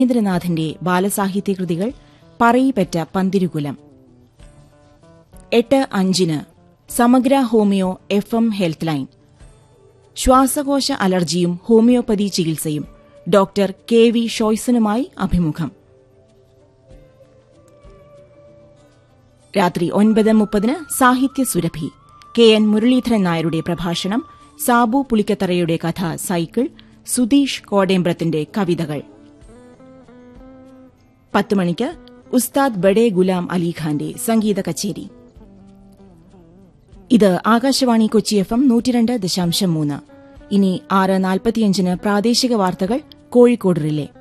രവീന്ദ്രനാഥിന്റെ ബാലസാഹിത്യകൃതികൾ പറയിപ്പറ്റ പന്തിരുകുലം എട്ട് അഞ്ചിന് സമഗ്ര homeo F M health line ശ്വാസകോശ അലർജിയും ഹോമിയോപ്പതി ചികിത്സയും ഡോക്ടർ കെ വി ഷോയ്സനുമായി അഭിമുഖം രാത്രി ഒൻപത് മുപ്പതിന് സാഹിത്യ സുരഭി കെ എൻ മുരളീധരൻ നായരുടെ പ്രഭാഷണം സാബു പുളിക്കത്തറയുടെ കഥ സൈക്കിൾ സുധീഷ് കോടേമ്പ്രത്തിന്റെ കവിതകൾ പത്ത് മണിക്ക് ഉസ്താദ് ബഡേ ഗുലാം അലിഖാന്റെ സംഗീത കച്ചേരി ഇത് ആകാശവാണി കൊച്ചി എഫ് എം നൂറ്റിരണ്ട് ദശാംശം മൂന്ന് ഇനി ആറ് നാൽപ്പത്തിയഞ്ചിന് പ്രാദേശിക വാർത്തകൾ കോഴിക്കോട് റിലേ